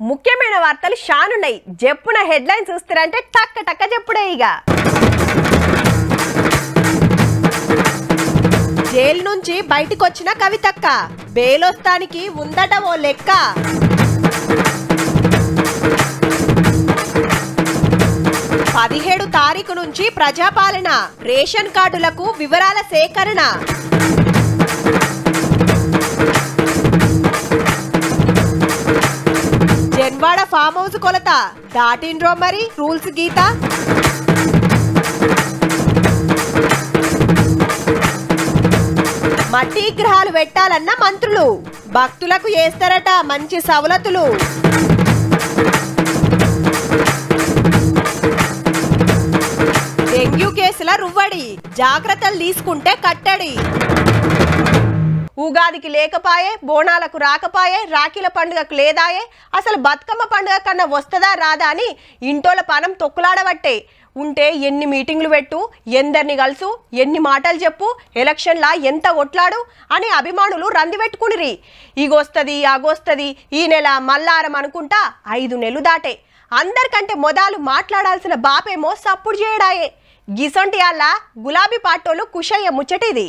ముఖ్యమైన వార్తలు షానున్నాయి జప్పున హెడ్లైన్ చూస్తారంటే టక్క టక్క చెప్పుడే ఇక జైలు నుంచి బయటికి వచ్చిన కవితక్క బేలొస్తానికి ఉందట ఓ లెక్క పదిహేడు తారీఖు నుంచి ప్రజాపాలన రేషన్ కార్డులకు వివరాల సేకరణ జన్వాడ ఫామ్ హౌస్ కొలత దాటిండ్రో మరి రూల్స్ గీత మట్టి విగ్రహాలు పెట్టాలన్న మంత్రులు భక్తులకు వేస్తారట మంచి సవలతులు డెంగ్యూ కేసుల రువ్వడి జాగ్రత్తలు తీసుకుంటే కట్టడి ఉగాదికి లేకపాయే బోనాలకు రాకపాయే రాఖీల పండుగకు లేదాయే అసలు బతుకమ్మ పండుగ కన్నా వస్తుందా రాదా అని ఇంటోల పానం తొక్కులాడబట్టే ఉంటే ఎన్ని మీటింగ్లు పెట్టు ఎందరిని కలుసు ఎన్ని మాటలు చెప్పు ఎలక్షన్లా ఎంత ఒట్లాడు అని అభిమానులు రంది పెట్టుకునిరి ఈగొస్తుంది ఆగొస్తుంది ఈ నెల మల్లారం అనుకుంటా ఐదు నెలలు దాటే అందరికంటే మొదలు మాట్లాడాల్సిన బాపేమో సప్పుడు చేయడాయే గిసొంటి అల్ల గులాబీ పాటోలు కుషయ్య ముచ్చటిది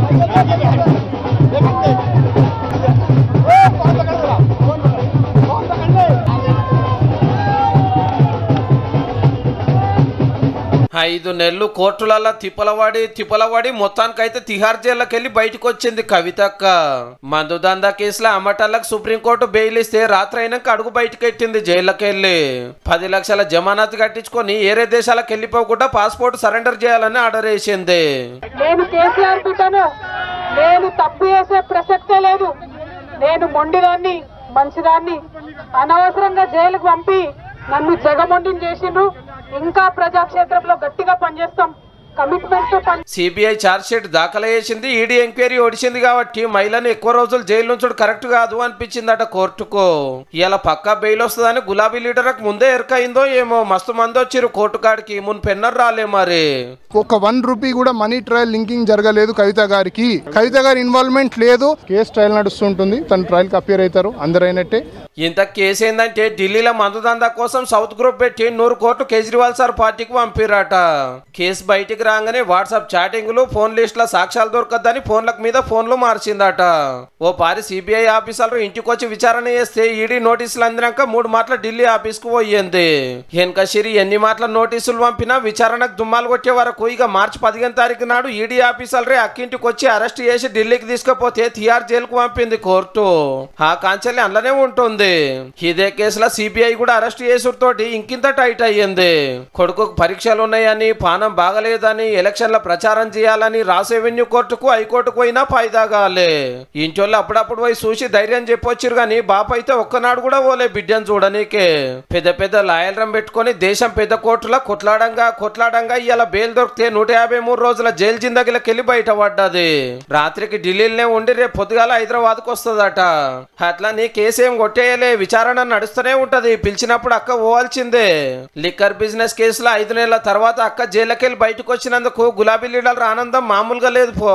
ఐదు నెలలు కోర్టులల్లో తిప్పలవాడి తిప్పలవాడి మొత్తానికైతే తిహార్ జైల్లోకి వెళ్ళి బయటకు వచ్చింది కవితక్క మందు దందా కేసులో అమ్మటాలకు సుప్రీంకోర్టు బెయిల్ ఇస్తే రాత్రి అయినాక అడుగు బయటకు ఎట్టింది జైల్లోకి వెళ్ళి పది లక్షల జమానత్ కట్టించుకొని ఏరే దేశాలకు వెళ్ళిపోకుండా పాస్పోర్ట్ సరెండర్ చేయాలని ఆర్డర్ వేసింది నేను కేసీఆర్ బిడ్డను నేను తప్పు చేసే ప్రసక్తే లేదు నేను మొండిదాన్ని మంచిదాన్ని అనవసరంగా జైలుకు పంపి నన్ను జగమొండిని చేసిండ్రు ఇంకా ప్రజాక్షేత్రంలో గట్టిగా పనిచేస్తాం కమిట్మెంట్ తో పని సిబిఐ ఛార్జ్ షీట్ దాఖలు చేసింది ఈడీ ఎంక్వైరీ ఒడిచింది కాబట్టి మహిళను ఎక్కువ రోజులు జైలు నుంచుడు కరెక్ట్ కాదు అనిపించిందట కోర్టుకు ఇలా పక్కా బెయిల్ వస్తుందని గులాబీ లీడర్కి ముందే ఎరకైందో ఏమో మస్తు మంది వచ్చిరు కోర్టు కాడికి మున్ పెన్నర్ రాలే మరి ఒక వన్ రూపీ కూడా మనీ ట్రయల్ లింకింగ్ జరగలేదు కవిత గారికి కవిత గారి ఇన్వాల్వ్మెంట్ లేదు కేసు ట్రయల్ నడుస్తుంటుంది తన ట్రయల్ కి అపియర్ అవుతారు అందరైనట్టే ఇంత కేసు ఏంటంటే ఢిల్లీలో మందు దందా కోసం సౌత్ గ్రూప్ పెట్టి నూరు కోట్లు కేజ్రీవాల్ సార్ పార్టీకి పంపిరాట కేసు బయటికి రాగానే వాట్సాప్ చాటింగ్లు ఫోన్ లిస్ట్ లో సాక్ష్యాలు దొరకద్దని ఫోన్లకు మీద ఫోన్లు మార్చిందట ఓ పారి సిబిఐ ఆఫీసర్లు ఇంటికి వచ్చి విచారణ చేస్తే ఈడీ నోటీసులు అందినాక మూడు మాటల ఢిల్లీ ఆఫీస్ కు పోయింది వెనకసిరి ఎన్ని మాటల నోటీసులు పంపినా విచారణకు దుమ్మాలు కొట్టే వరకు ఇక మార్చి పదిహేను తారీఖు నాడు ఈడీ ఆఫీసర్లే అక్కింటికి వచ్చి అరెస్ట్ చేసి ఢిల్లీకి తీసుకుపోతే తిహార్ జైలుకు పంపింది కోర్టు ఆ కాంచెల్లి అందులోనే ఉంటుంది ఇదే కేసులో సిబిఐ కూడా అరెస్ట్ చేసుడుతోటి ఇంకింత టైట్ అయ్యింది కొడుకుకు పరీక్షలు ఉన్నాయని పానం బాగలేదని ఎలక్షన్ల ప్రచారం చేయాలని రాస్ రెవెన్యూ కోర్టుకు హైకోర్టుకు పోయినా ఫైదా కాలే ఇంటోళ్ళు అప్పుడప్పుడు పోయి చూసి ధైర్యం చెప్పొచ్చారు కానీ బాప అయితే ఒక్కనాడు కూడా పోలే బిడ్డను చూడనీకే పెద్ద పెద్ద లాయల్రం పెట్టుకొని దేశం పెద్ద కోర్టులో కొట్లాడంగా కొట్లాడంగా ఇవాళ బెయిల్ దొరికితే నూట యాభై మూడు రోజుల జైలు జిందగిలకి వెళ్ళి బయటపడ్డది రాత్రికి ఢిల్లీలోనే ఉండి రేపు పొద్దుగాల హైదరాబాద్కు వస్తుందట అట్లా నీ కేసు ఏం కొట్టేయలే విచారణ నడుస్తూనే ఉంటది పిలిచినప్పుడు అక్క పోవాల్సిందే లిక్కర్ బిజినెస్ కేసులో ఐదు నెలల తర్వాత అక్క జైలుకెళ్ళి బయటకు వచ్చినందుకు గులాబీ లీడర్ ఆనందం మామూలుగా లేదు పో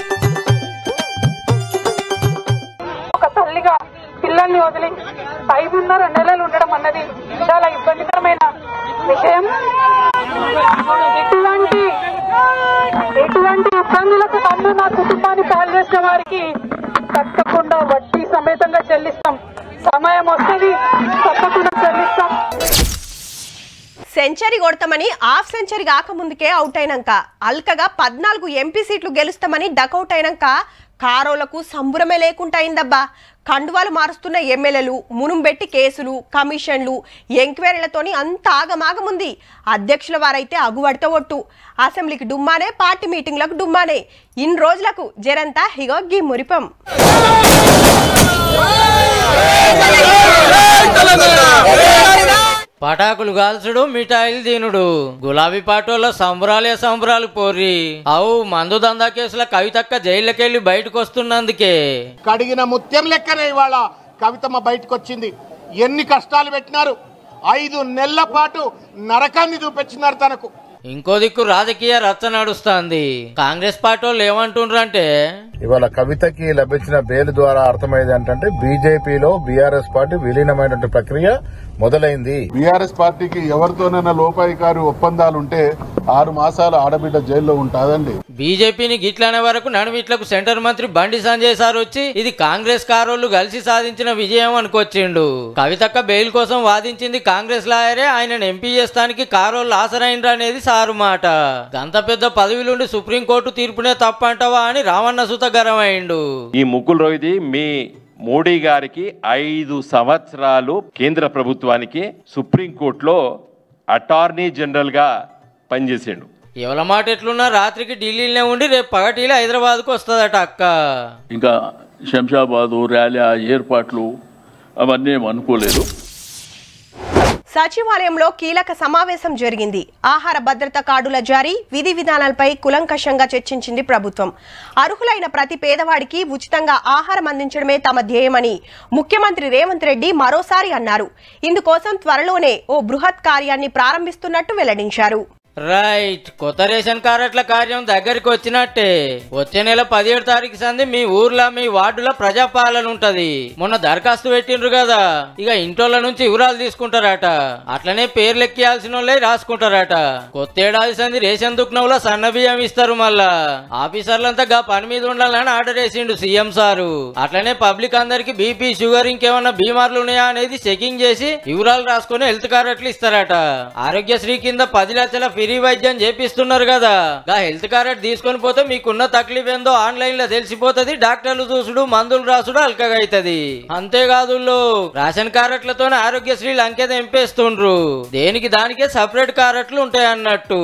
ఒక తల్లిగా పిల్లల్ని వదిలి ఐదున్నర నెలలు ఉండడం అన్నది చాలా ఇబ్బందికరమైన విషయం ఎటువంటి ఎటువంటి ఇబ్బందులకు నన్ను నా కుటుంబాన్ని పాలు చేసిన వారికి తప్పకుండా వడ్డీ సమేతంగా చెల్లిస్తాం సమయం వస్తుంది తప్పకుండా చెల్లిస్తాం సెంచరీ కొడతామని హాఫ్ సెంచరీ కాకముందుకే అవుట్ అయినాక అల్కగా పద్నాలుగు ఎంపీ సీట్లు గెలుస్తామని డకౌట్ అయినాక కారోలకు సంబురమే లేకుండా అయిందబ్బా కండువాలు మారుస్తున్న ఎమ్మెల్యేలు మునుంబెట్టి కేసులు కమిషన్లు ఎంక్వైరీలతోని అంత ఆగమాగముంది అధ్యక్షుల వారైతే అగువడిత ఒట్టు అసెంబ్లీకి డుమ్మానే పార్టీ మీటింగ్లకు డుమ్మానే ఇన్ని రోజులకు జరంతా హిగో గీ మురిపం పటాకులు కాల్చుడు మిఠాయిలు తినుడు గులాబీ పాటోళ్ళ సంబరాలే సంబరాలు పోర్రి అవు మందు దందా కేసుల కవితక్క జైళ్ళకెళ్ళి బయటకు వస్తున్నందుకే కడిగిన ముత్యం లెక్కనే ఇవాళ కవితమ్మ బయటకు వచ్చింది ఎన్ని కష్టాలు పెట్టినారు ఐదు నెలల పాటు నరకాన్ని చూపించినారు తనకు ఇంకో దిక్కు రాజకీయ రచ్చ నడుస్తాంది కాంగ్రెస్ పార్టీ వాళ్ళు ఏమంటుండ్రంటే ఇవాళ కవితకి లభించిన బెయిల్ ద్వారా అర్థమైంది ఏంటంటే బీజేపీలో బీఆర్ఎస్ పార్టీ విలీనమైనటువంటి ప్రక్రియ మొదలైంది బీఆర్ఎస్ పార్టీకి ఎవరితోనైనా లోపాయికారి ఒప్పందాలు ఉంటే ఆరు మాసాలు ఆడబిడ్డ జైల్లో ఉంటాదండి బీజేపీని గిట్లనే వరకు నడుమిట్లకు సెంటర్ మంత్రి బండి సంజయ్ సార్ వచ్చి ఇది కాంగ్రెస్ కారోళ్లు కలిసి సాధించిన విజయం అనుకొచ్చిండు కవితక్క బెయిల్ కోసం వాదించింది కాంగ్రెస్ లాయరే ఆయనను ఎంపీ చేస్తానికి కారోళ్ళు ఆసరైనరు అనేది సారు మాట గంత పెద్ద పదవిలుండి సుప్రీంకోర్టు తీర్పునే తప్పంటవా అని రావణ సుత గరమైండు ఈ ముగ్గురు రోహిది మీ మోడీ గారికి ఐదు సంవత్సరాలు కేంద్ర ప్రభుత్వానికి సుప్రీంకోర్టులో అటార్నీ జనరల్గా పనిచేసిండు ఎవల మాట ఎట్లున్నా రాత్రికి ఢిల్లీలోనే ఉండి రేపు పగటిలో హైదరాబాద్కు వస్తుందట అక్క ఇంకా శంషాబాదు ర్యాలీ ఆ ఏర్పాట్లు అవన్నీ ఏం అనుకోలేదు సచివాలయంలో కీలక సమావేశం జరిగింది ఆహార భద్రత కార్డుల జారీ విధి విధానాలపై కులంకషంగా చర్చించింది ప్రభుత్వం అర్హులైన ప్రతి పేదవాడికి ఉచితంగా ఆహారం అందించడమే తమ ధ్యేయమని ముఖ్యమంత్రి రేవంత్ రెడ్డి మరోసారి అన్నారు ఇందుకోసం త్వరలోనే ఓ బృహత్ కార్యాన్ని ప్రారంభిస్తున్నట్టు వెల్లడించారు రైట్ కొత్త రేషన్ కార్డుల కార్యం దగ్గరికి వచ్చినట్టే వచ్చే నెల పదిహేడు తారీఖు సంది మీ ఊర్లో మీ వార్డులో ప్రజాపాలన ఉంటది మొన్న దరఖాస్తు పెట్టిండ్రు కదా ఇక ఇంటోళ్ళ నుంచి వివరాలు తీసుకుంటారట అట్లనే పేర్లు ఎక్కియాల్సిన వాళ్ళే రాసుకుంటారట కొత్త ఏడాది సంది రేషన్ దుకాణంలో సన్న బియ్యం ఇస్తారు మళ్ళా ఆఫీసర్లంతా గా పని మీద ఉండాలని ఆర్డర్ వేసిండు సీఎం సారు అట్లనే పబ్లిక్ అందరికి బీపీ షుగర్ ఇంకేమన్నా బీమార్లు ఉన్నాయా అనేది చెకింగ్ చేసి వివరాలు రాసుకొని హెల్త్ కార్డు ఇస్తారట ఆరోగ్యశ్రీ కింద పది లక్షల ఫ్రీ వైద్యం చేపిస్తున్నారు కదా గా హెల్త్ కార్డు తీసుకొని పోతే మీకున్న తక్లీఫ్ ఏందో ఆన్లైన్ లో తెలిసిపోతుంది డాక్టర్లు చూసుడు మందులు రాసుడు అల్కగా అవుతుంది అంతేకాదు రేషన్ కార్డులతో ఆరోగ్యశ్రీలు అంకెత ఎంపేస్తుండ్రు దేనికి దానికే సపరేట్ కార్డులు ఉంటాయి అన్నట్టు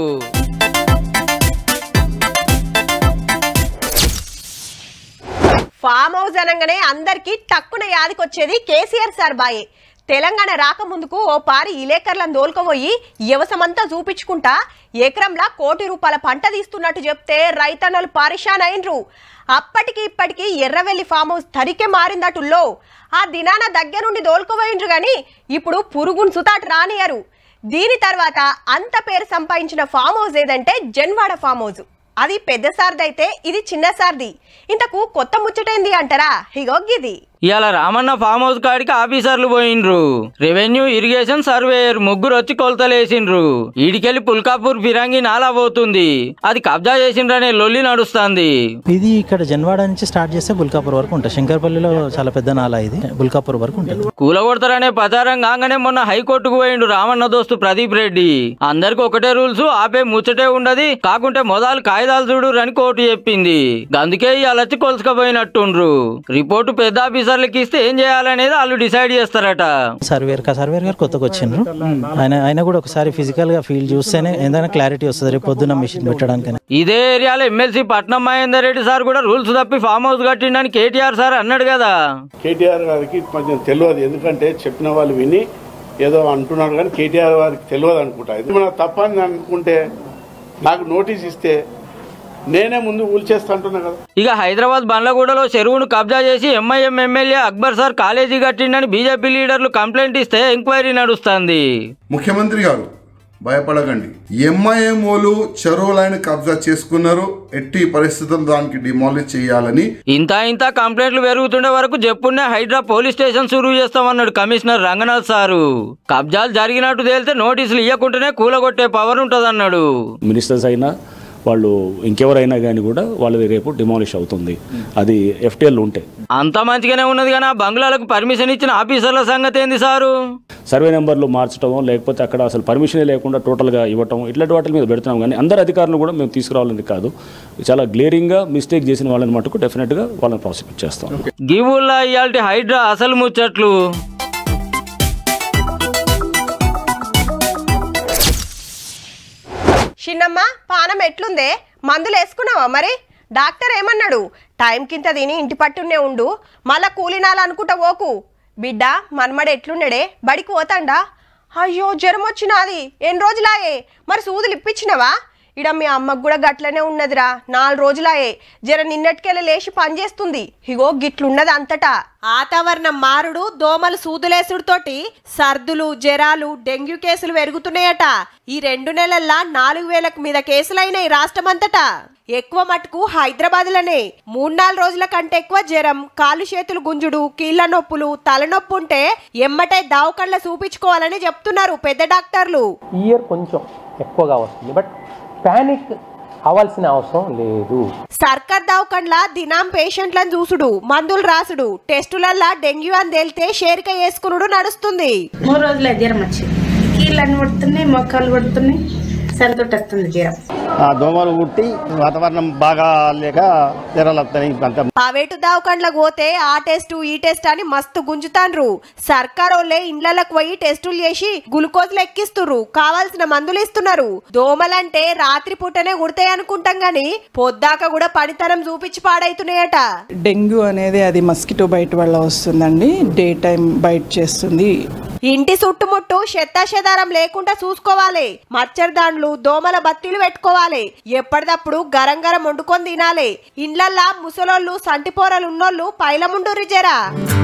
ఫామ్ హౌస్ అనగానే అందరికీ టక్కున యాదికొచ్చేది కేసీఆర్ సార్ బాయే తెలంగాణ రాకముందుకు ఓ పారి ఇలేకర్లను దోలుకోబోయి వ్యవసమంతా చూపించుకుంటా ఎకరంలా కోటి రూపాయల పంట తీస్తున్నట్టు చెప్తే రైతన్నలు పారిషాన్ అయినరు అప్పటికి ఇప్పటికి ఎర్రవెల్లి ఫామ్ హౌస్ తరికే మారిందటుల్లో ఆ దినాన దగ్గరుండి దోలుకోబోయిండ్రు గాని ఇప్పుడు పురుగును సుతాటు రానియరు దీని తర్వాత అంత పేరు సంపాదించిన ఫామ్ హౌస్ ఏదంటే జన్వాడ ఫామ్ హౌస్ అది పెద్ద సార్ది అయితే ఇది చిన్న సార్ది ఇంతకు కొత్త ముచ్చటైంది అంటారా ఇగో గిది ఇవాళ రామన్న ఫామ్ హౌస్ కాడికి ఆఫీసర్లు పోయిండ్రు రెవెన్యూ ఇరిగేషన్ సర్వేయర్ ముగ్గురు వచ్చి కొలతలేసిండ్రు ఈడికెళ్ళి పుల్కాపూర్ ఫిరంగి నాలా పోతుంది అది కబ్జా చేసిండ్రనే లొల్లి నడుస్తుంది ఇది ఇక్కడ జన్వాడ నుంచి స్టార్ట్ చేస్తే బుల్కాపూర్ వరకు ఉంటుంది శంకర్పల్లిలో చాలా పెద్ద నాలా ఇది బుల్కాపూర్ వరకు ఉంటుంది కూలగొడతారనే ప్రచారం కాగానే మొన్న హైకోర్టుకు పోయిండు రామన్న దోస్తు ప్రదీప్ రెడ్డి అందరికి ఒకటే రూల్స్ ఆపే ముచ్చటే ఉండదు కాకుంటే మొదలు కాయిదాలు చూడు అని కోర్టు చెప్పింది అందుకే ఇవాళ వచ్చి కొలుసుకపోయినట్టుండ్రు రిపోర్టు పెద్ద ఆఫీసర్లకి ఇస్తే ఏం చేయాలనేది వాళ్ళు డిసైడ్ చేస్తారట సర్వేర్ సర్వేర్ గారు కొత్తగా వచ్చిండ్రు ఆయన ఆయన కూడా ఒకసారి ఫిజికల్ గా ఫీల్ చూస్తేనే ఏదైనా క్లారిటీ వస్తుంది రేపు పొద్దున్న మిషన్ పెట్టడానికి ఇదే ఏరియాలో ఎమ్మెల్సీ పట్నం మహేందర్ రెడ్డి సార్ కూడా రూల్స్ తప్పి ఫామ్ హౌస్ కట్టిండని కేటీఆర్ సార్ అన్నాడు కదా కేటీఆర్ గారికి కొంచెం తెలియదు ఎందుకంటే చెప్పిన వాళ్ళు విని ఏదో అంటున్నారు కానీ కేటీఆర్ గారికి తెలియదు అనుకుంటా ఇది మన తప్పని అనుకుంటే నాకు నోటీస్ ఇస్తే నేనే ముందు ఊల్చేస్తా అంటున్నా కదా ఇక హైదరాబాద్ బండ్లగూడలో చెరువును కబ్జా చేసి MIM MLA Akbar sir college కట్టిండని బీజేపీ లీడర్లు కంప్లైంట్ ఇస్తే ఎంక్వైరీ నడుస్తుంది ముఖ్యమంత్రి గారు భయపడకండి ఎంఐఎంఓలు చెరువులైన కబ్జా చేసుకున్నారు ఎట్టి పరిస్థితుల్లో దానికి డిమాలిష్ చేయాలని ఇంత ఇంత కంప్లైంట్లు పెరుగుతుండే వరకు చెప్పున్నే హైడ్రా పోలీస్ స్టేషన్ సురువు చేస్తామన్నాడు కమిషనర్ రంగనాథ్ సారు కబ్జాలు జరిగినట్టు తేలితే నోటీసులు ఇవ్వకుండానే కూలగొట్టే పవర్ ఉంటదన్నాడు మినిస్టర్స్ అయినా వాళ్ళు ఇంకెవరైనా కానీ కూడా వాళ్ళది రేపు డిమాలిష్ అవుతుంది అది ఎఫ్టీఎల్ ఉంటే అంత మంచిగానే ఉన్నది కానీ ఆ బంగ్లాలకు పర్మిషన్ ఇచ్చిన ఆఫీసర్ల సంగతి ఏంది సారు సర్వే నెంబర్లు మార్చడం లేకపోతే అక్కడ అసలు పర్మిషనే లేకుండా టోటల్గా ఇవ్వటం ఇట్లాంటి వాటి మీద పెడుతున్నాం కానీ అందరు అధికారులు కూడా మేము తీసుకురావాలని కాదు చాలా గ్లేరింగ్గా మిస్టేక్ చేసిన వాళ్ళని మటుకు డెఫినెట్గా వాళ్ళని ప్రాసిక్యూట్ చేస్తాం గివుల్లా ఇయాల్టి హైడ్రా అసలు ముచ్చట్లు చిన్నమ్మ పానం ఎట్లుందే మందులు వేసుకున్నావా మరి డాక్టర్ ఏమన్నాడు టైం కింద తిని ఇంటి పట్టునే ఉండు మళ్ళా కూలినాలనుకుంటా ఓకు బిడ్డ మన్మడు ఎట్లున్నాడే బడికి పోతాండా అయ్యో జ్వరం వచ్చినాది ఎన్ని రోజులాయే మరి సూదులు ఇప్పించినవా ఇడ మీ అమ్మకు కూడా గట్లనే ఉన్నదిరా నాలుగు రోజులాయే జర నిన్నటికెళ్ళి లేచి పనిచేస్తుంది ఇగో గిట్లున్నది అంతటా వాతావరణం మారుడు దోమలు సూదులేసుడుతోటి సర్దులు జరాలు డెంగ్యూ కేసులు పెరుగుతున్నాయట ఈ రెండు నెలల్లో నాలుగు వేలకు మీద కేసులైనాయి రాష్ట్రమంతటా ఎక్కువ మటుకు హైదరాబాద్లోనే మూడు నాలుగు రోజుల కంటే ఎక్కువ జ్వరం కాలు చేతులు గుంజుడు కీళ్ళ నొప్పులు తలనొప్పి ఉంటే ఎమ్మటే దావకళ్ళ చూపించుకోవాలని చెప్తున్నారు పెద్ద డాక్టర్లు ఇయర్ కొంచెం ఎక్కువగా వస్తుంది బట్ ప్యానిక్ అవ్వాల్సిన అవసరం లేదు సర్కార్ దవాఖాన్ల దినాం పేషెంట్లను చూసుడు మందులు రాసుడు టెస్టులల్లా డెంగ్యూ అని తేలితే షేరిక వేసుకునుడు నడుస్తుంది మూడు రోజులు జ్వరం వచ్చింది కీళ్ళని పడుతున్నాయి మొక్కలు పడుతున్నాయి సరితోటి వస్తుంది జ్వరం ఆ దోమలు కుట్టి వాతావరణం బాగా లేక జ్వరాలు వస్తాయి అంత ప్రైవేటు దవాఖాన్లకు పోతే ఆ టెస్ట్ ఈ టెస్ట్ అని మస్తు గుంజుతాండ్రు సర్కార్ వాళ్ళే ఇండ్లకు పోయి టెస్టులు చేసి గ్లూకోజ్లు ఎక్కిస్తుర్రు కావాల్సిన మందులు ఇస్తున్నారు దోమలంటే రాత్రి పూటనే కుడతాయి అనుకుంటాం గాని పొద్దాక కూడా పనితనం చూపించి పాడైతున్నాయట డెంగ్యూ అనేది అది మస్కిటో బయట వల్ల వస్తుందండి డే టైం బయట చేస్తుంది ఇంటి చుట్టుముట్టు చెత్తాచెదారం లేకుండా చూసుకోవాలి మచ్చరదాండ్లు దోమల బత్తీలు పెట్టుకోవాలి ఎప్పటిదప్పుడు గరం గరం వండుకొని తినాలి ఇండ్లల్లా ముసలోళ్ళు సంటిపోరలు ఉన్నోళ్ళు పైలముండురి జరా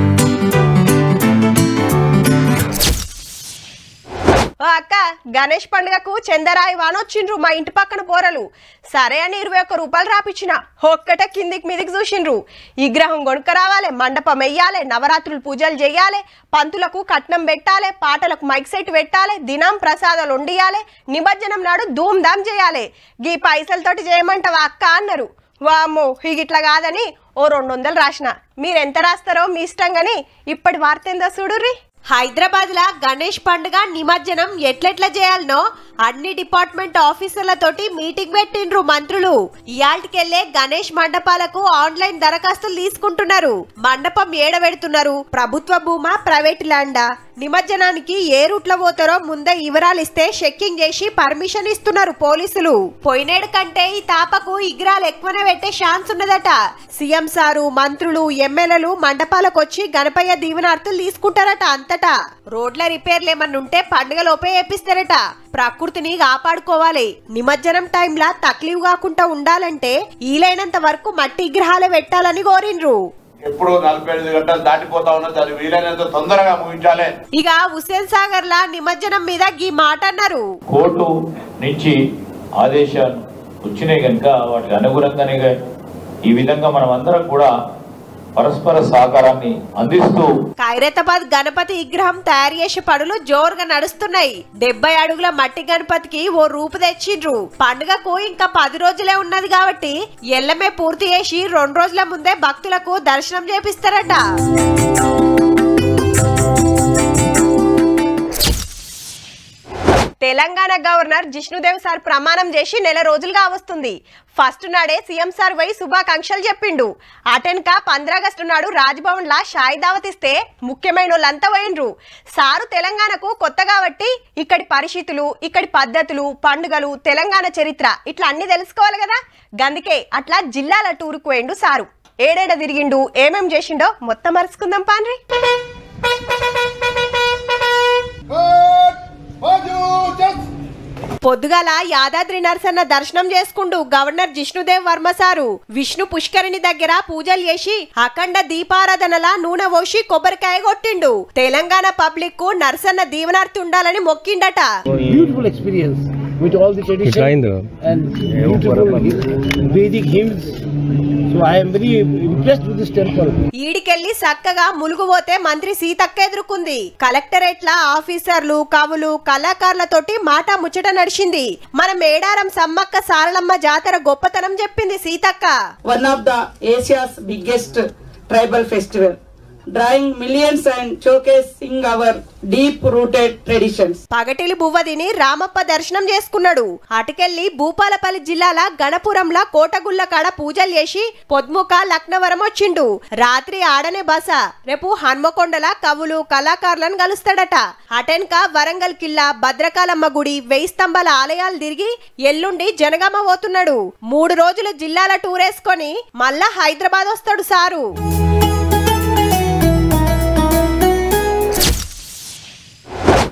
ఓ అక్క గణేష్ పండుగకు చందరాయి వానొచ్చిండ్రు మా ఇంటి పక్కన పోరలు సరే అని ఇరవై ఒక్క రూపాయలు రాపిచ్చిన ఒక్కటే కిందికి మీదికి చూసిండ్రు విగ్రహం కొనుక్క రావాలి మండపం వెయ్యాలి నవరాత్రులు పూజలు చేయాలి పంతులకు కట్నం పెట్టాలి పాటలకు మైక్ సెట్ పెట్టాలి దినం ప్రసాదాలు వండియాలి నిమజ్జనం నాడు ధూమ్ ధామ్ చేయాలి గీ పైసలతోటి చేయమంటావా అక్క అన్నారు వామ్మో ఇగిట్లా కాదని ఓ రెండు వందలు రాసిన మీరు ఎంత రాస్తారో మీ ఇష్టం గాని ఇప్పటి వార్త ఏందో చూడుర్రి హైదరాబాద్ లా గణేష్ పండుగ నిమజ్జనం ఎట్లెట్లా చేయాలనో అన్ని డిపార్ట్మెంట్ ఆఫీసర్లతోటి మీటింగ్ పెట్టిండ్రు మంత్రులు ఇయాల్టికెళ్లే గణేష్ మండపాలకు ఆన్లైన్ దరఖాస్తులు తీసుకుంటున్నారు మండపం ఏడబెడుతున్నారు ప్రభుత్వ భూమా ప్రైవేట్ ల్యాండా నిమజ్జనానికి ఏ రూట్లో పోతారో ముందే వివరాలు ఇస్తే చెక్కింగ్ చేసి పర్మిషన్ ఇస్తున్నారు పోలీసులు పోయినేడు కంటే ఈ తాపకు ఇగ్రాలు ఎక్కువనే పెట్టే ఛాన్స్ ఉన్నదట సీఎం సారు మంత్రులు ఎమ్మెల్యేలు మండపాలకు వచ్చి గణపయ్య దీవెనార్థులు తీసుకుంటారట అంతటా రోడ్ల రిపేర్లు ఏమన్నా ఉంటే పండుగలోపే వేపిస్తారట ప్రకృతిని కాపాడుకోవాలి నిమజ్జనం టైంలా తక్లీవ్ కాకుండా ఉండాలంటే ఈలైనంత వరకు మట్టి విగ్రహాలే పెట్టాలని కోరిండ్రు ఎప్పుడు నలభై ఐదు గంటలు దాటిపోతా ఉన్నది అది వీలైనంత తొందరగా ముగించాలి ఇక హుస్సేన్ సాగర్ లా నిమజ్జనం మీద గీ మాట అన్నారు కోర్టు నుంచి ఆదేశాలు వచ్చినాయి కనుక వాటికి అనుగుణంగానే ఈ విధంగా మనం అందరం కూడా పరస్పర సహకారాన్ని అందిస్తూ ఖైరతాబాద్ గణపతి విగ్రహం తయారు చేసే పనులు జోరుగా నడుస్తున్నాయి డెబ్బై అడుగుల మట్టి గణపతికి ఓ రూపు తెచ్చిండ్రు పండుగకు ఇంకా పది రోజులే ఉన్నది కాబట్టి ఎల్లమే పూర్తి చేసి రెండు రోజుల ముందే భక్తులకు దర్శనం చేపిస్తారట తెలంగాణ గవర్నర్ జిష్ణుదేవ్ సార్ ప్రమాణం చేసి నెల రోజులుగా వస్తుంది ఫస్ట్ నాడే సీఎం సార్ పోయి శుభాకాంక్షలు చెప్పిండు అటెన్క పంద్రాగస్టు నాడు రాజ్భవన్ లా షాయి దావత్ ఇస్తే ముఖ్యమైన వాళ్ళంతా పోయిండ్రు సారు తెలంగాణకు కొత్త కాబట్టి ఇక్కడి పరిస్థితులు ఇక్కడి పద్ధతులు పండుగలు తెలంగాణ చరిత్ర ఇట్లా అన్ని తెలుసుకోవాలి కదా గందుకే అట్లా జిల్లాల టూరుకు పోయిండు సారు ఏడేడ తిరిగిండు ఏమేం చేసిండో మొత్తం మరుచుకుందాం పాన్రి పొద్దుగాల యాదాద్రి నరసన్న దర్శనం చేసుకుంటూ గవర్నర్ జిష్ణుదేవ్ వర్మ సారు విష్ణు పుష్కరిణి దగ్గర పూజలు చేసి అఖండ దీపారాధనల నూనె పోసి కొబ్బరికాయ కొట్టిండు తెలంగాణ పబ్లిక్ కు నరసన్న దీవనార్థి ఉండాలని మొక్కిండట beautiful experience with all the tradition and beautiful Vedic hymns. So I am very impressed with this temple. ఈడికెళ్లి చక్కగా ములుగుపోతే మంత్రి సీతక్క ఎదుర్కొంది కలెక్టరేట్ల ఆఫీసర్లు కవులు కళాకారులతోటి మాట ముచ్చట నడిచింది మన మేడారం సమ్మక్క సారలమ్మ జాతర గొప్పతనం చెప్పింది Seethakka one of the Asia's biggest tribal festival, drawing millions and showcasing our deep-rooted traditions. పగటిలి బువ్వదిని Ramappa దర్శనం చేసుకున్నాడు అటుకెళ్లి భూపాలపల్లి జిల్లాల గణపురంల కోటగుళ్ళ కాడ పూజలు చేసి పొద్ముక లక్నవరం వచ్చిండు రాత్రి ఆడనే బస రేపు హన్మకొండల కవులు కళాకారులను కలుస్తాడట అటెన్క వరంగల్ కిల్లా భద్రకాలమ్మ గుడి వెయ్యి స్తంభాల ఆలయాలు తిరిగి ఎల్లుండి జనగామ పోతున్నాడు మూడు రోజులు జిల్లాల టూర్ వేసుకొని మళ్ళా హైదరాబాద్ వస్తాడు సారు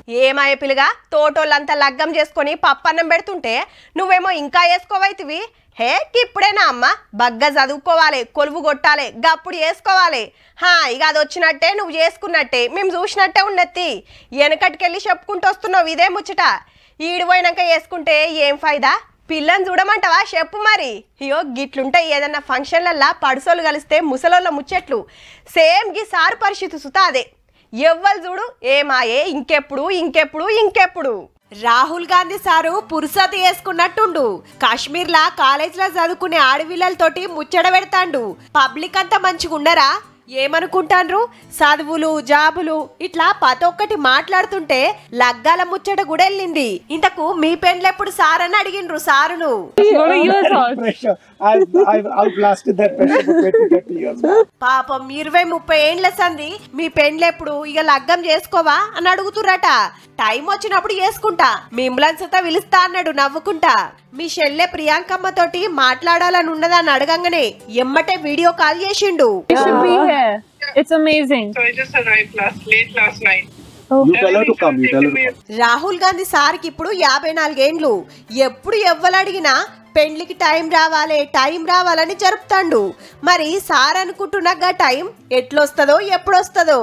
ఏమాయ పిల్లగా తోటోళ్ళంతా లగ్గం చేసుకొని పప్పన్నం పెడుతుంటే నువ్వేమో ఇంకా వేసుకోవైతివి హే ఇప్పుడేనా అమ్మ బగ్గ చదువుకోవాలి కొలువు కొట్టాలి గప్పుడు చేసుకోవాలి హా ఇక అది వచ్చినట్టే నువ్వు చేసుకున్నట్టే మేము చూసినట్టే ఉన్నత్తి వెనకటికెళ్ళి చెప్పుకుంటూ వస్తున్నావు ఇదే ముచ్చట ఈడు పోయినాక వేసుకుంటే ఏం ఫైదా పిల్లని చూడమంటావా చెప్పు మరి అయ్యో గిట్లుంటాయి ఏదన్నా ఫంక్షన్లల్లా పడుసోలు కలిస్తే ముసలోళ్ళ ముచ్చట్లు సేమ్ గి సారు పరిస్థితి సుతా అదే ఎవ్వరు చూడు ఏమాయే ఇంకెప్పుడు ఇంకెప్పుడు ఇంకెప్పుడు రాహుల్ గాంధీ సారు పురుసత్ వేసుకున్నట్టుండు కాశ్మీర్ లా కాలేజ్ లో చదువుకునే ఆడవిల్లలతోటి ముచ్చట పెడతాండు పబ్లిక్ అంతా మంచిగా ఉండరా ఏమనుకుంటాండ్రు చదువులు జాబులు ఇట్లా ప్రతి ఒక్కటి మాట్లాడుతుంటే లగ్గాల ముచ్చట కూడా వెళ్ళింది ఇంతకు మీ పెండ్లెప్పుడు సార్ అని అడిగిండ్రు సారును pressure. I've, I've outlasted that pressure for 20, 30 years. పాపం ఇరవై ముప్పై ఏండ్ల సంది మీ పెండ్లెప్పుడు ఇక లగ్గం చేసుకోవా అని అడుగుతుర్రట టైం వచ్చినప్పుడు చేసుకుంటా మిమ్మల్ని పిలుస్తా అన్నాడు నవ్వుకుంటా మీ షెల్లె ప్రియాంకమ్మ తోటి మాట్లాడాలని ఉన్నదని అడగంగానే ఎమ్మటే వీడియో కాల్ చేసిండు You should be here. It's amazing. So I just arrived last late last night. You tell her to come. You tell her to come. Rahul Gandhi సార్కి ఇప్పుడు యాభై నాలుగేండ్లు ఎప్పుడు ఎవ్వరు అడిగినా పెండ్లికి టైం రావాలి టైం రావాలని జరుపుతాండు మరి సార్ అనుకుంటున్నాగా టైం ఎట్లొస్తుందో ఎప్పుడొస్తుందో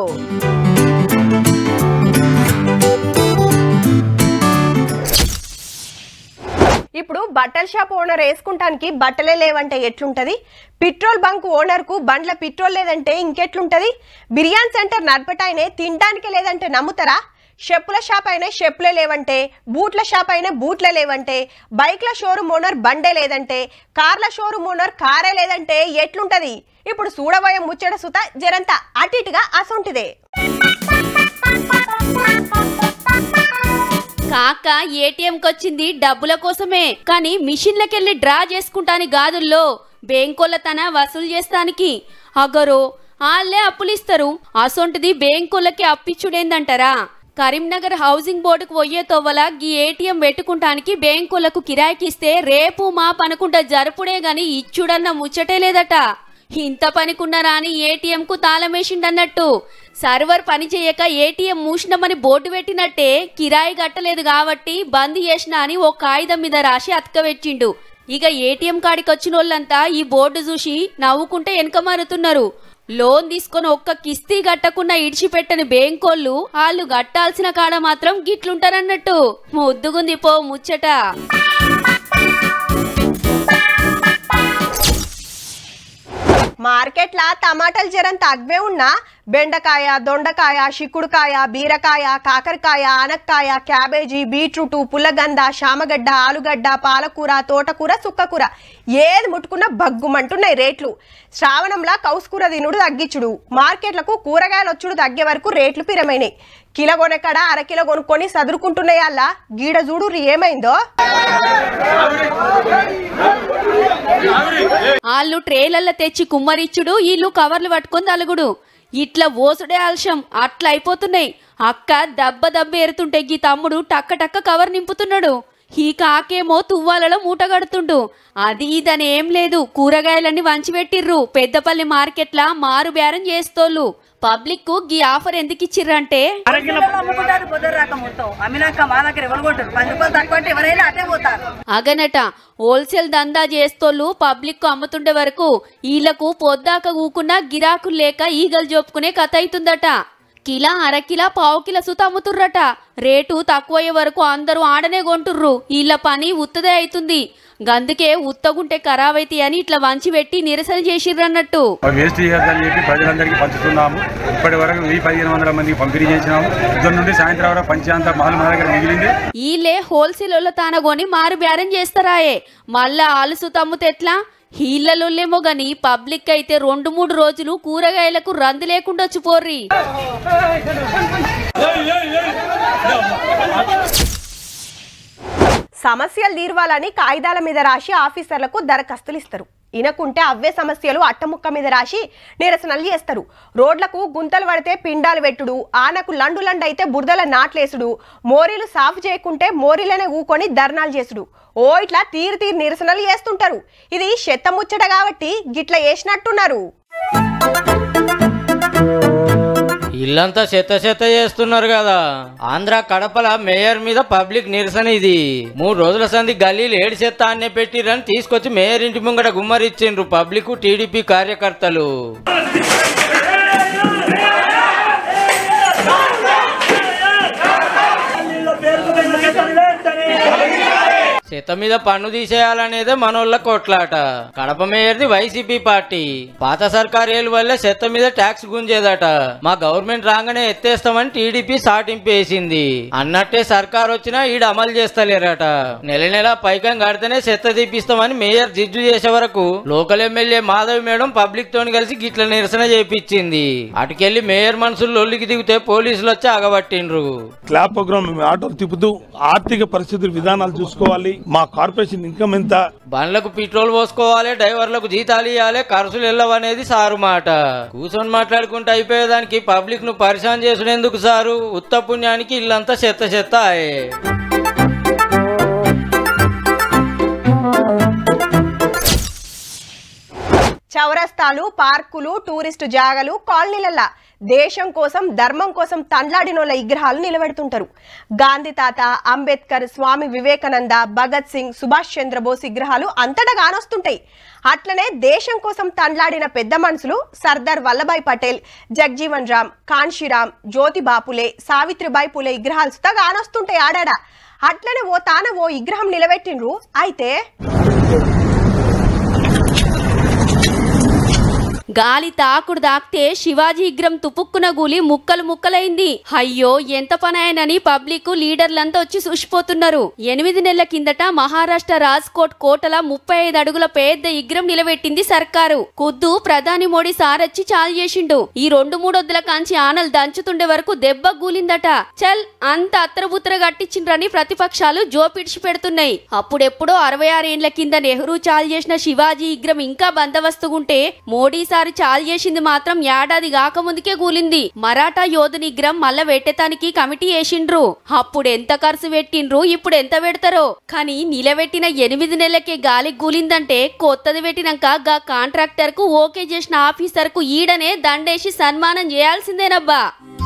ఇప్పుడు బట్టల షాప్ ఓనర్ వేసుకుంటానికి బట్టలే లేవంటే ఎట్లుంటది పెట్రోల్ బంక్ ఓనర్కు బండ్ల పెట్రోల్ లేదంటే ఇంకెట్లుంటది బిర్యానీ సెంటర్ నడపటాయనే తినడానికి లేదంటే నమ్ముతారా చెప్పుల షాప్ అయినా చెప్పులే లేవంటే బూట్ల షాప్ అయినా బూట్లే లేవంటే బైక్ల షోరూమ్ ఓనర్ బండే లేదంటే కార్ల షోరూమ్ ఓనర్ కారే లేదంటే ఎట్లుంటది ఇప్పుడు చూడబోయే ముచ్చట సుత జరంతా అటు ఇటుగా అసొంటిదే కాక ఏటీఎంకి వచ్చింది డబ్బుల కోసమే కానీ మిషన్లకెళ్ళి డ్రా చేసుకుంటాని గాదుల్లో బేంకోళ్ళ తన వసూలు చేస్తానికి అగరో ఆళ్ళే అప్పులిస్తారు అసొంటిది బేంకోళ్ళకి అప్పిచ్చుడేందంటారా కరీంనగర్ హౌసింగ్ బోర్డుకు పోయే తోవల గీ ఏటీఎం పెట్టుకుంటానికి బ్యాంకులకు కిరాయికిస్తే రేపు మా పనుకుంటా జరుపుడే గాని ఇచ్చుడన్న ముచ్చటే లేదట ఇంత పనికున్నారా అని ఏటీఎం కు తాళమేసిండన్నట్టు సర్వర్ పని చేయక ఏటీఎం మూసినామని బోర్డు పెట్టినట్టే కిరాయి కట్టలేదు కాబట్టి బంద్ చేసిన అని ఓ కాగితం మీద రాసి అతకబెట్టిండు ఇక ఏటీఎం కాడికి వచ్చిన వాళ్ళంతా ఈ బోర్డు చూసి నవ్వుకుంటే వెనక మారుతున్నారు లోన్ తీసుకొని ఒక్క కిస్తీ కట్టకుండా ఇడిచిపెట్టని బేంకోళ్ళు వాళ్ళు కట్టాల్సిన కాడ మాత్రం గిట్లుంటారన్నట్టు ముద్దుగుంది పో ముచ్చట మార్కెట్లా టమాటాలు జరంత అగ్వే ఉన్నా బెండకాయ దొండకాయ చిక్కుడుకాయ బీరకాయ కాకరకాయ ఆనక్కాయ క్యాబేజీ బీట్రూట్ పుల్లగంద శామగడ్డ ఆలుగడ్డ పాలకూర తోటకూర సుక్కకూర ఏది ముట్టుకున్నా బగ్గుమంటున్నాయి రేట్లు శ్రావణంలా కౌసుకూర తినుడు తగ్గించుడు మార్కెట్లకు కూరగాయలు వచ్చుడు తగ్గే వరకు రేట్లు పిరమైనాయి కిలో కొనక్కడ అరకిలో కొనుక్కొని సదురుకుంటున్నాయి అలా గీడ చూడు ఏమైందో వాళ్ళు ట్రేలల్లో తెచ్చి కుమ్మరిచ్చుడు వీళ్ళు కవర్లు పట్టుకొని తలుగుడు ఇట్లా ఓసుడే ఆలస్యం అట్లా అయిపోతున్నాయి అక్క దెబ్బ దెబ్బ ఎరుతుంటే గీ తమ్ముడు టక్క టక్క కవర్ నింపుతున్నాడు ఈ కాకేమో తువ్వాలలో మూట కడుతుండు అది ఇదని ఏం లేదు కూరగాయలన్నీ వంచిపెట్టిర్రు పెద్దపల్లి మార్కెట్లా మారు బేరం చేస్తోళ్ళు పబ్లిక్ కు గీ ఆఫర్ ఎందుకు ఇచ్చిర్రంటే అమ్ముకుంటారు పొద్దురు రాక మొత్తం అమ్మినాక మా దగ్గర ఎవరు కొంటారు పది రూపాయలు తక్కువ అంటే ఎవరైనా అటే పోతారు అగనట హోల్సేల్ దందా చేస్తోళ్ళు పబ్లిక్ కు అమ్ముతుండే వరకు వీళ్ళకు పొద్దాక ఊకున్నా గిరాకులు లేక ఈగలు జోపుకునే కథ అవుతుందట కిలా అరకిలా పావు కిల సుత అమ్ముతుర్రట రేటు తక్కువయ్యే వరకు అందరూ ఆడనే కొంటుర్రు వీళ్ళ పని ఉత్తదే అవుతుంది గందుకే ఉత్తగుంటే ఖరాబైతే అని ఇట్లా వంచి పెట్టి నిరసన చేసిర్రన్నట్టు వేస్ట్ చేయొద్దని చెప్పి ప్రజలందరికీ పంచుతున్నాము ఇప్పటి వరకు వెయ్యి పదిహేను వందల మందికి పంపిణీ చేసినాము ఉదయం నుండి సాయంత్రం వరకు పంచాంత మాల్ మన దగ్గర మిగిలింది వీళ్ళే హోల్సేల్ వాళ్ళ తానగొని మారు బేరం చేస్తారాయే మళ్ళా ఆలుసు తమ్ముతే ఎట్లా హీళ్ళలోలేమో గాని పబ్లిక్ అయితే రెండు మూడు రోజులు కూరగాయలకు రంది లేకుండా వచ్చి పోర్రి సమస్యలు తీర్వాలని కాగితాల మీద రాసి ఆఫీసర్లకు దరఖాస్తులు ఇస్తారు ఇనకుంటే అవే సమస్యలు అట్టముక్క మీద రాసి నిరసనలు చేస్తారు రోడ్లకు గుంతలు పడితే పిండాలు పెట్టుడు ఆనకు లండు లండు అయితే బురదల నాట్లేసుడు మోరీలు సాఫ్ చేయకుంటే మోరీలనే ఊకొని ధర్నాలు చేసుడు ఓ ఇట్లా తీరు తీరు నిరసనలు చేస్తుంటారు ఇది చెత్త ముచ్చట కాబట్టి గిట్ల వేసినట్టున్నారు ఇల్లంతా చెత్త చెత్త చేస్తున్నారు కదా ఆంధ్ర కడపల మేయర్ మీద పబ్లిక్ నిరసన ఇది మూడు రోజుల సంది గల్లీలు ఏడు చెత్త అన్నే పెట్టిరని తీసుకొచ్చి మేయర్ ఇంటి ముంగట గుమ్మరిచ్చిండ్రు పబ్లిక్ టీడీపీ కార్యకర్తలు చెత్త మీద పన్ను తీసేయాలనేదే మనోళ్ళ కొట్లాట కడప మేయర్ది వైసీపీ పార్టీ పాత సర్కారేలు వల్లే చెత్త మీద ట్యాక్స్ గుంజేదట మా గవర్నమెంట్ రాగానే ఎత్తేస్తామని టీడీపీ సాటింపు వేసింది అన్నట్టే సర్కార్ వచ్చినా ఈడ అమలు చేస్తలేరట నెల నెల పైకం కడితేనే చెత్త తీపిస్తామని మేయర్ జిజ్జు చేసే వరకు local MLA Madhavi madam public తోని కలిసి గిట్ల నిరసన చేపించింది అటుకెళ్లి మేయర్ మనుషులు లొల్లికి దిగితే పోలీసులు వచ్చి ఆగబట్టిండ్రు క్లాబ్ ప్రోగ్రామ్ మేము ఆటోలు తిప్పుతూ ఆర్థిక పరిస్థితుల విధానాలు చూసుకోవాలి మా కార్పొరేషన్ ఇన్కమ్ ఎంత బండ్లకు పెట్రోల్ పోసుకోవాలి డ్రైవర్లకు జీతాలు ఇవ్వాలి ఖర్చులు వెళ్ళవనేది సారు మాట కూర్చొని మాట్లాడుకుంటూ అయిపోయేదానికి పబ్లిక్ ను పరిశాన్ చేసుడెందుకు సారు ఉత్త పుణ్యానికి ఇల్లంతా చెత్త చెత్త ఆయే చౌరస్తాలు పార్కులు టూరిస్టు జాగలు కాలనీలల్లా దేశం కోసం ధర్మం కోసం తండ్లాడినోళ్ళ విగ్రహాలు నిలబెడుతుంటారు గాంధీ తాత అంబేద్కర్ స్వామి వివేకానంద భగత్ సింగ్ సుభాష్ చంద్రబోస్ విగ్రహాలు అంతటా కానొస్తుంటాయి అట్లనే దేశం కోసం తండ్లాడిన పెద్ద మనుషులు సర్దార్ వల్లభాయ్ పటేల్ జగ్జీవన్ రామ్ కాన్షీరామ్ జ్యోతి బాపులే సావిత్రిబాయి పులే విగ్రహాలు సుతా కానొస్తుంటాయి ఆడాడ అట్లనే ఓ తాన ఓ విగ్రహం నిలబెట్టిండ్రు అయితే గాలి తాకుడు దాక్తే శివాజీ విగ్రహం తుపుక్కున గూలి ముక్కలు ముక్కలైంది అయ్యో ఎంత పనాయనని పబ్లిక్ లీడర్లంతా వచ్చి చూసిపోతున్నారు ఎనిమిది నెలల కిందట మహారాష్ట్ర రాజ్కోట్ కోటల ముప్పై ఐదు అడుగుల పెద్ద విగ్రహం నిలబెట్టింది సర్కారు ఖుద్దు ప్రధాని మోడీ సారొచ్చి చాలు చేసిండు ఈ రెండు మూడొద్దుల కాంచి ఆనలు దంచుతుండే వరకు దెబ్బ గూలిందట చల్ అంత అత్తరబుత్తర కట్టించిండ్రని ప్రతిపక్షాలు జోపిడిచి పెడుతున్నాయి అప్పుడెప్పుడో అరవై ఆరేండ్ల కింద నెహ్రూ చాలు చేసిన శివాజీ విగ్రహం ఇంకా బందవస్తుగుంటే మోడీ సారి చాలు చేసింది మాత్రం ఏడాది కాకముందుకే కూలింది మరాఠా యోధుని విగ్రహం మళ్ళా పెట్టేతానికి కమిటీ వేసిండ్రు అప్పుడు ఎంత ఖర్చు పెట్టిండ్రు ఇప్పుడు ఎంత పెడతారో కానీ నిలబెట్టిన ఎనిమిది నెలలకే గాలికి కూలిందంటే కొత్తది పెట్టినాక గా కాంట్రాక్టర్ కు ఓకే చేసిన ఆఫీసర్ కు ఈడనే దండేసి సన్మానం చేయాల్సిందేనబ్బా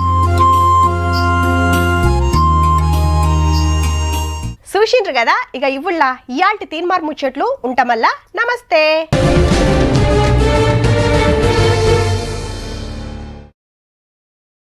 చూసిండ్రు కదా ఇక ఇవ్వుళ్ళ ఇయాల్టి తీన్మార్ ముచ్చట్లు ఉంటామల్లా నమస్తే